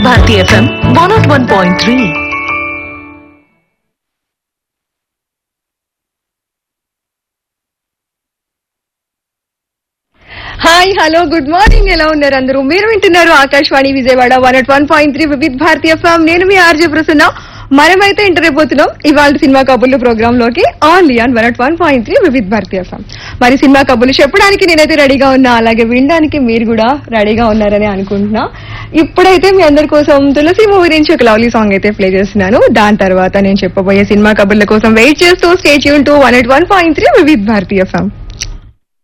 Bharati FM one naught one point three hi hello good morning ఎలా ఉన్నారు అందరూ మీరు వింటున్నారు Akashvani Vijayawada one at one point three Vividh Bharatiya FM నేను మీ ఆర్జే ప్రసన్న మనమైతే ఎంటర్ అయిపోతున్నాం ఇవాళ సినిమా కబుర్లు ప్రోగ్రామ్ లోకి only on one at one point three Vividh Bharatiya FM మరి సినిమా కబుర్లు చెప్పడానికి నేనైతే రెడీగా ఉన్నా అలాగే వినడానికి మీరు కూడా రెడీగా ఉన్నారని అనుకుంటున్నా ఇప్పుడైతే మీ అందరి కోసం తులసి మూవీ నుంచి ఒక లవ్లీ సాంగ్ అయితే ప్లే చేస్తున్నాను దాని తర్వాత నేను చెప్పబోయే సినిమా కబుర్ల కోసం వెయిట్ చేస్తూ స్టేట్ యూన్ to one at one point three Vividh Bharatiya form